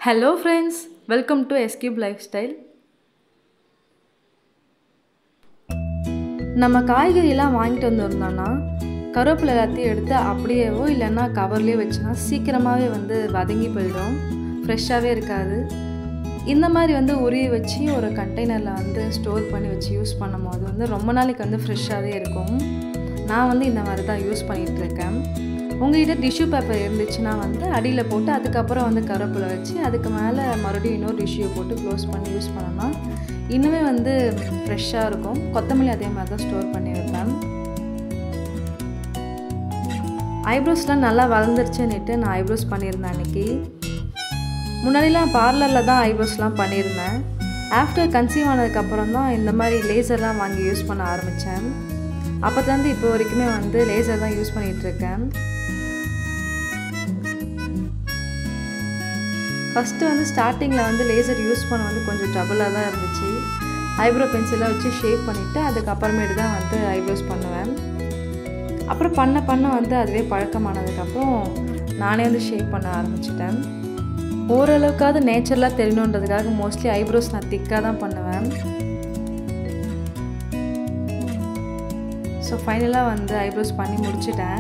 hello friends welcome to S cube lifestyle நம்ம காய்கறியெல்லாம் வாங்கிட்டு வந்திருந்தோம்னா கருவேப்பிலை எல்லாத்தையும் எடுத்து அப்படியேவோ இல்லைன்னா கவர்லேயோ வச்சோன்னா சீக்கிரமாகவே வந்து வதங்கி போயிடும் ஃப்ரெஷ்ஷாகவே இருக்காது இந்த மாதிரி வந்து உருவி வச்சு ஒரு கண்டெய்னரில் வந்து ஸ்டோர் பண்ணி வச்சு யூஸ் பண்ணும்போது வந்து ரொம்ப நாளைக்கு வந்து ஃப்ரெஷ்ஷாகவே இருக்கும் நான் வந்து இந்த மாதிரி தான் யூஸ் பண்ணிகிட்ருக்கேன் உங்கள்கிட்ட டிஷ்யூ பேப்பர் இருந்துச்சுன்னா வந்து அடியில் போட்டு அதுக்கப்புறம் வந்து கருவேப்பிலை வச்சு அதுக்கு மேலே மறுபடியும் இன்னொரு டிஷ்யூ போட்டு க்ளோஸ் பண்ணி யூஸ் பண்ணோன்னா இன்னுமே வந்து ஃப்ரெஷ்ஷாக இருக்கும் கொத்தமல்லி அதே மாதிரி தான் ஸ்டோர் பண்ணி வைப்பேன் ஐப்ரோஸ்லாம் நல்லா வளர்ந்துருச்சுன்னுட்டு நான் ஐப்ரோஸ் பண்ணியிருந்தேன் அன்றைக்கி முன்னாடிலாம் பார்லரில் தான் ஐப்ரோஸ்லாம் பண்ணியிருந்தேன் ஆஃப்டர் கன்சீவ் ஆனதுக்கப்புறம் தான் இந்த மாதிரி லேசர்லாம் வாங்கி யூஸ் பண்ண ஆரம்பித்தேன் அப்போத்துலேருந்து இப்போ வரைக்குமே வந்து லேசர் தான் யூஸ் பண்ணிகிட்ருக்கேன் ஃபஸ்ட்டு வந்து ஸ்டார்டிங்கில் வந்து லேசர் யூஸ் பண்ண வந்து கொஞ்சம் ட்ரபுளாக தான் இருந்துச்சு ஐப்ரோ பென்சிலாக வச்சு ஷேப் பண்ணிவிட்டு அதுக்கப்புறமேட்டு தான் வந்து ஐப்ரோஸ் பண்ணுவேன் அப்புறம் பண்ண பண்ண வந்து அதுவே பழக்கமானதுக்கப்புறம் நானே வந்து ஷேப் பண்ண ஆரம்பிச்சிட்டேன் ஓரளவுக்காவது நேச்சுரலாக தெரியணுன்றதுக்காக மோஸ்ட்லி ஐப்ரோஸ் நான் திக்காக தான் பண்ணுவேன் ஸோ ஃபைனலாக வந்து ஐப்ரோஸ் பண்ணி முடிச்சிட்டேன்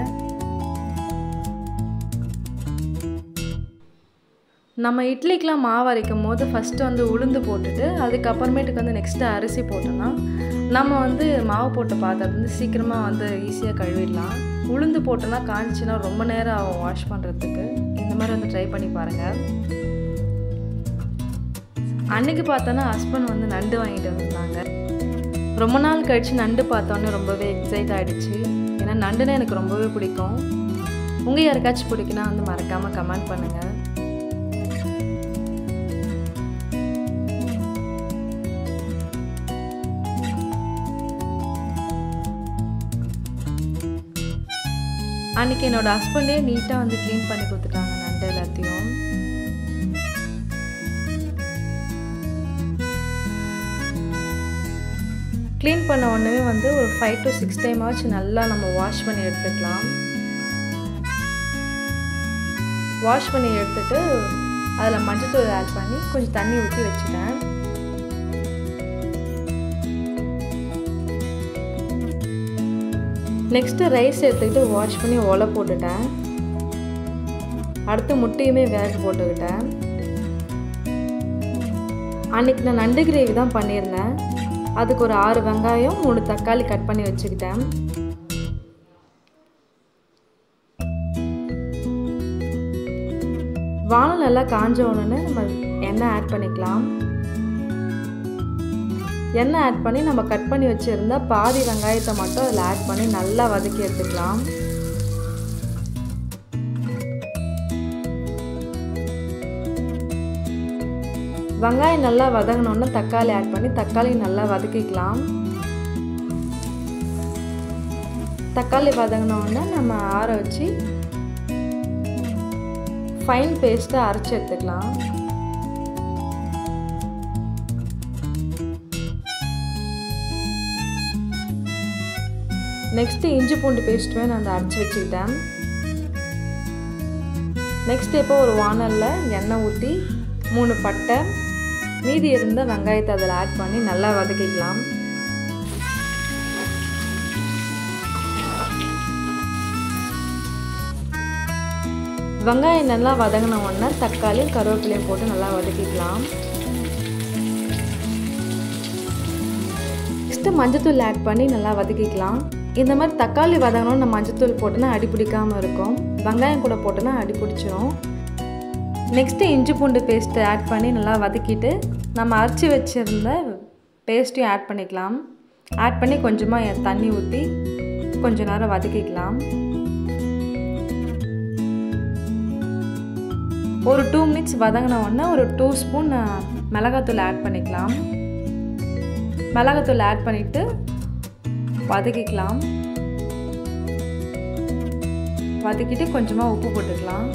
நம்ம இட்லிக்கெலாம் மாவு அரைக்கும் போது ஃபஸ்ட்டு வந்து உளுந்து போட்டுட்டு அதுக்கப்புறமேட்டுக்கு வந்து நெக்ஸ்ட்டு அரிசி போட்டோன்னா நம்ம வந்து மாவு போட்ட பாத்திரம் வந்து சீக்கிரமாக வந்து ஈஸியாக கழுவிடலாம் உளுந்து போட்டோன்னா காஞ்சிச்சின்னா ரொம்ப நேரம் ஆகும் வாஷ் பண்ணுறதுக்கு இந்த மாதிரி வந்து ட்ரை பண்ணி பாருங்கள் அன்னைக்கு பார்த்தோன்னா ஹஸ்பண்ட் வந்து நண்டு வாங்கிட்டு வந்திருந்தாங்க ரொம்ப நாள் கழித்து நண்டு பார்த்தோன்னே ரொம்பவே எக்ஸைட் ஆகிடுச்சு ஏன்னா நண்டுன்னா எனக்கு ரொம்பவே பிடிக்கும் உங்கள் யாருக்காச்சும் பிடிக்குன்னா வந்து மறக்காமல் கமெண்ட் பண்ணுங்கள் அன்றைக்கி என்னோடய ஹஸ்பண்டே நீட்டாக வந்து க்ளீன் பண்ணி கொடுத்துட்டாங்க நண்டு எல்லாத்தையும் க்ளீன் பண்ண உடனே வந்து ஒரு ஃபைவ் டு சிக்ஸ் டைம் ஆச்சு நல்லா நம்ம வாஷ் பண்ணி எடுத்துக்கலாம் வாஷ் பண்ணி எடுத்துட்டு அதில் மஞ்சத்தூள் ஆட் பண்ணி கொஞ்சம் தண்ணி ஊற்றி வச்சுட்டேன் நெக்ஸ்ட்டு ரைஸ் எடுத்துக்கிட்டு வாஷ் பண்ணி ஒலை போட்டுட்டேன் அடுத்து முட்டையுமே வேக போட்டுக்கிட்டேன் அன்றைக்கி நான் நண்டு கிரேவி தான் பண்ணியிருந்தேன் அதுக்கு ஒரு ஆறு வெங்காயம் மூணு தக்காளி கட் பண்ணி வச்சுக்கிட்டேன் வானம் நல்லா காஞ்ச உடனே நம்ம எண்ணெய் ஆட் பண்ணிக்கலாம் எண்ணெய் ஆட் பண்ணி நம்ம கட் பண்ணி வச்சுருந்தா பாதி வெங்காயத்தை மட்டும் அதில் ஆட் பண்ணி நல்லா வதக்கி எடுத்துக்கலாம் வெங்காயம் நல்லா வதங்கினோன்னு தக்காளி ஆட் பண்ணி தக்காளி நல்லா வதக்கிக்கலாம் தக்காளி வதங்கினோடனே நம்ம ஆற வச்சு ஃபைன் பேஸ்ட்டை அரைச்சி எடுத்துக்கலாம் நெக்ஸ்ட்டு இஞ்சி பூண்டு பேஸ்ட்டுமே நான் அதை அரைச்சி வச்சுக்கிட்டேன் நெக்ஸ்ட் இப்போ ஒரு வானலில் எண்ணெய் ஊற்றி மூணு பட்டை மீதி இருந்த வெங்காயத்தை அதில் ஆட் பண்ணி நல்லா வதக்கிக்கலாம் வெங்காயம் நல்லா வதங்கின உடனே தக்காளியும் கருவேப்பிலையும் போட்டு நல்லா வதக்கிக்கலாம் நெக்ஸ்ட்டு மஞ்சத்தூள் ஆட் பண்ணி நல்லா வதக்கிக்கலாம் இந்த மாதிரி தக்காளி வதங்கணும்னு நம்ம மஞ்சத்தூள் போட்டோன்னா அடி பிடிக்காமல் இருக்கும் வெங்காயம் கூட போட்டோன்னா அடி பிடிச்சிரும் நெக்ஸ்ட்டு இஞ்சி பூண்டு பேஸ்ட்டு ஆட் பண்ணி நல்லா வதக்கிட்டு நம்ம அரைச்சி வச்சுருந்த பேஸ்ட்டையும் ஆட் பண்ணிக்கலாம் ஆட் பண்ணி கொஞ்சமாக தண்ணி ஊற்றி கொஞ்ச நேரம் வதக்கிக்கலாம் ஒரு டூ மினிட்ஸ் வதங்கின உடனே ஒரு டூ ஸ்பூன் மிளகாத்தூள் ஆட் பண்ணிக்கலாம் மிளகாத்தூள் ஆட் பண்ணிவிட்டு வதக்கிக்கலாம் வதக்கிட்டு கொஞ்சமாக உப்பு போட்டுக்கலாம்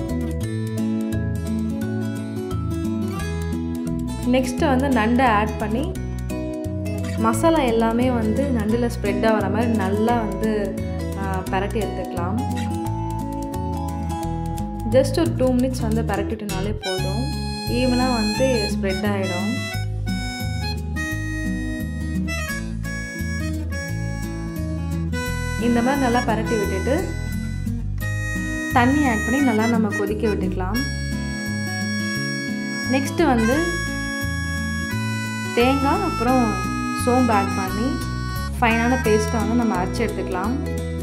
நெக்ஸ்ட்டு வந்து நண்டை ஆட் பண்ணி மசாலா எல்லாமே வந்து நண்டில் ஸ்ப்ரெட் ஆகிற மாதிரி நல்லா வந்து பரட்டி எடுத்துக்கலாம் ஜஸ்ட் ஒரு டூ மினிட்ஸ் வந்து பரட்டிட்டனாலே போதும் ஈவனாக வந்து ஸ்ப்ரெட் ஆகிடும் இந்த மாதிரி நல்லா பரட்டி விட்டுட்டு தண்ணி ஆட் பண்ணி நல்லா நம்ம கொதிக்க விட்டுக்கலாம் நெக்ஸ்ட்டு வந்து தேங்காய் அப்புறம் சோம்பு ஆட் பண்ணி ஃபைனான பேஸ்ட்டை வந்து நம்ம அரைச்சி எடுத்துக்கலாம்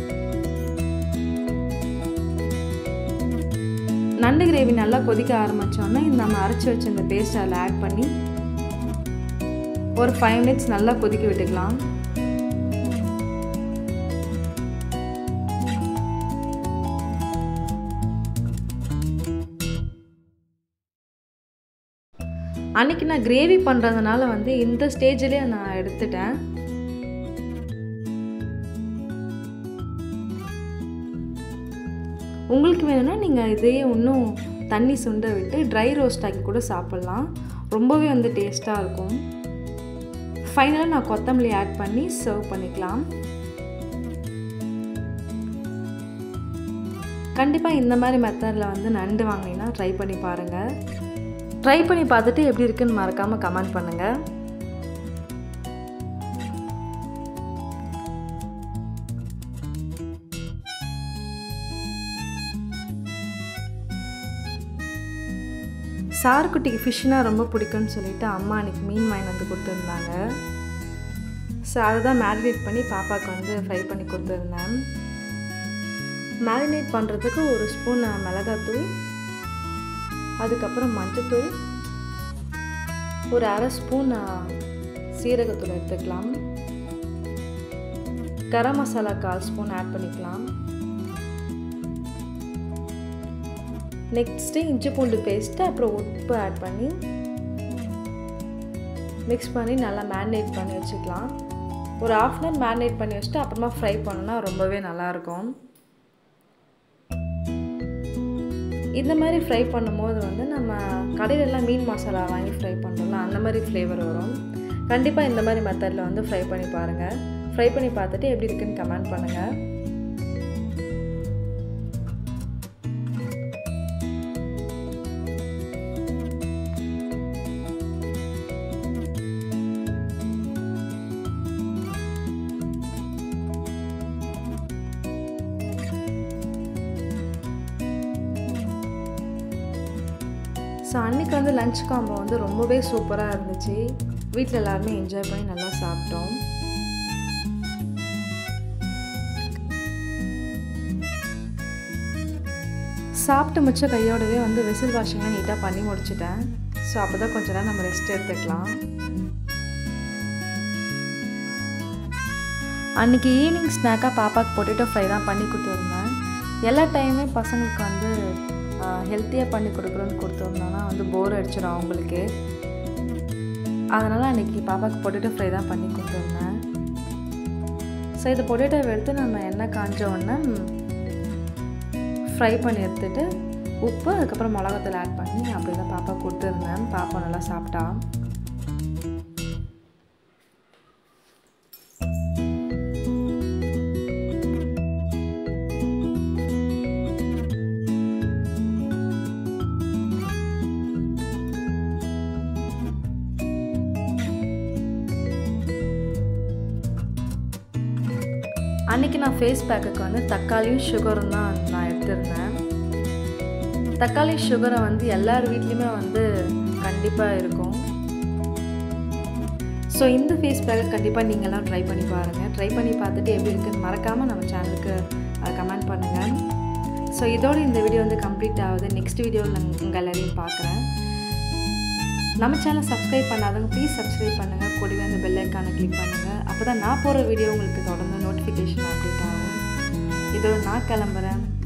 நண்டு கிரேவி நல்லா கொதிக்க ஆரம்பித்தோன்னே நம்ம அரைச்சி வச்ச இந்த பேஸ்ட் அதில் ஆட் பண்ணி ஒரு ஃபைவ் மினிட்ஸ் நல்லா கொதிக்க விட்டுக்கலாம் அன்றைக்கி நான் கிரேவி பண்ணுறதுனால வந்து இந்த ஸ்டேஜ்லேயே நான் எடுத்துட்டேன் உங்களுக்கு வேணும்னா நீங்கள் இதையே இன்னும் தண்ணி சுண்ட விட்டு ட்ரை ரோஸ்ட் ஆக்கி கூட சாப்பிட்லாம் ரொம்பவே வந்து டேஸ்ட்டாக இருக்கும் ஃபைனலாக நான் கொத்தமல்லி ஆட் பண்ணி சர்வ் பண்ணிக்கலாம் கண்டிப்பாக இந்த மாதிரி மெத்தடில் வந்து நண்டு வாங்கினீங்கன்னா ட்ரை பண்ணி பாருங்கள் ட்ரை பண்ணி பார்த்துட்டு எப்படி இருக்குன்னு மறக்காமல் கமெண்ட் பண்ணுங்கள் சாருக்குட்டிக்கு ஃபிஷ்னால் ரொம்ப பிடிக்கும்னு சொல்லிட்டு அம்மா அன்றைக்கி மீன் வாங்கி வந்து கொடுத்துருந்தாங்க ஸோ அதை தான் மேரினேட் பண்ணி பாப்பாவுக்கு வந்து ஃப்ரை பண்ணி கொடுத்துருந்தேன் மேரினேட் பண்ணுறதுக்கு ஒரு ஸ்பூன் மிளகாத்தூள் அதுக்கப்புறம் மஞ்சத்தூள் ஒரு அரை ஸ்பூன் சீரகத்தூள் எடுத்துக்கலாம் கரம் மசாலா கால் ஸ்பூன் ஆட் பண்ணிக்கலாம் நெக்ஸ்ட்டு இஞ்சி பூண்டு பேஸ்ட்டு அப்புறம் உப்பு ஆட் பண்ணி மிக்ஸ் பண்ணி நல்லா மேரினேட் பண்ணி வச்சுக்கலாம் ஒரு ஆஃப் அன் ஹவர் மேரினேட் பண்ணி வச்சுட்டு அப்புறமா ஃப்ரை பண்ணோன்னா ரொம்பவே நல்லாயிருக்கும் இந்த மாதிரி ஃப்ரை பண்ணும்போது வந்து நம்ம கடையிலலாம் மீன் மசாலா வாங்கி ஃப்ரை பண்ணுறோம்ல அந்த மாதிரி ஃப்ளேவர் வரும் கண்டிப்பாக இந்த மாதிரி மெத்தடில் வந்து ஃப்ரை பண்ணி பாருங்கள் ஃப்ரை பண்ணி பார்த்துட்டு எப்படி இருக்குன்னு கமெண்ட் பண்ணுங்கள் ஸோ அன்றைக்கி வந்து லஞ்ச் காம்போ வந்து ரொம்பவே சூப்பராக இருந்துச்சு வீட்டில் எல்லாருமே என்ஜாய் பண்ணி நல்லா சாப்பிட்டோம் சாப்பிட்டு மிச்ச கையோடவே வந்து விசில் வாஷிங்லாம் நீட்டாக பண்ணி முடிச்சிட்டேன் ஸோ அப்போ தான் கொஞ்ச நேரம் நம்ம ரெஸ்ட் எடுத்துக்கலாம் அன்றைக்கி ஈவினிங் ஸ்நாக்காக பாப்பாவுக்கு பொட்டேட்டோ ஃப்ரை தான் பண்ணி கொடுத்துருந்தேன் எல்லா டைமுமே பசங்களுக்கு வந்து ஹெல்த்தியாக பண்ணி கொடுக்குறோன்னு கொடுத்துருந்தோன்னா வந்து போர் அடிச்சிடும் அவங்களுக்கு அதனால் அன்றைக்கி பாப்பாவுக்கு பொட்டேட்டோ ஃப்ரை தான் பண்ணி கொடுத்துருந்தேன் ஸோ இந்த பொட்டேட்டோவை எடுத்து நம்ம எண்ணெய் காஞ்ச உடனே ஃப்ரை பண்ணி எடுத்துட்டு உப்பு அதுக்கப்புறம் மிளகாத்தூள் ஆட் பண்ணி அப்படி தான் பாப்பா கொடுத்துருந்தேன் பாப்பா நல்லா சாப்பிட்டா அன்றைக்கி நான் ஃபேஸ் பேக்குக்கு வந்து தக்காளியும் சுகரும் தான் நான் எடுத்திருந்தேன் தக்காளி சுகரை வந்து எல்லார் வீட்லேயுமே வந்து கண்டிப்பாக இருக்கும் ஸோ இந்த ஃபேஸ் பேக்கை கண்டிப்பாக நீங்கள்லாம் ட்ரை பண்ணி பாருங்கள் ட்ரை பண்ணி பார்த்துட்டு எப்படி இருக்குன்னு மறக்காமல் நம்ம சேனலுக்கு கமெண்ட் பண்ணுங்கள் ஸோ இதோட இந்த வீடியோ வந்து கம்ப்ளீட் ஆகுது நெக்ஸ்ட் வீடியோவில் நான் உங்கள் எல்லாரையும் பார்க்குறேன் நம்ம சேனலை சப்ஸ்கிரைப் பண்ணாதவங்க ப்ளீஸ் சப்ஸ்கிரைப் பண்ணுங்கள் கூடவே அந்த பெல் ஐக்கானை கிளிக் பண்ணுங்கள் அப்போ தான் நான் போகிற வீடியோ உங்களுக்கு தொடர்ந்து நோட்டிஃபிகேஷன் அப்டேட் ஆகும் இதோட நான் கிளம்புறேன்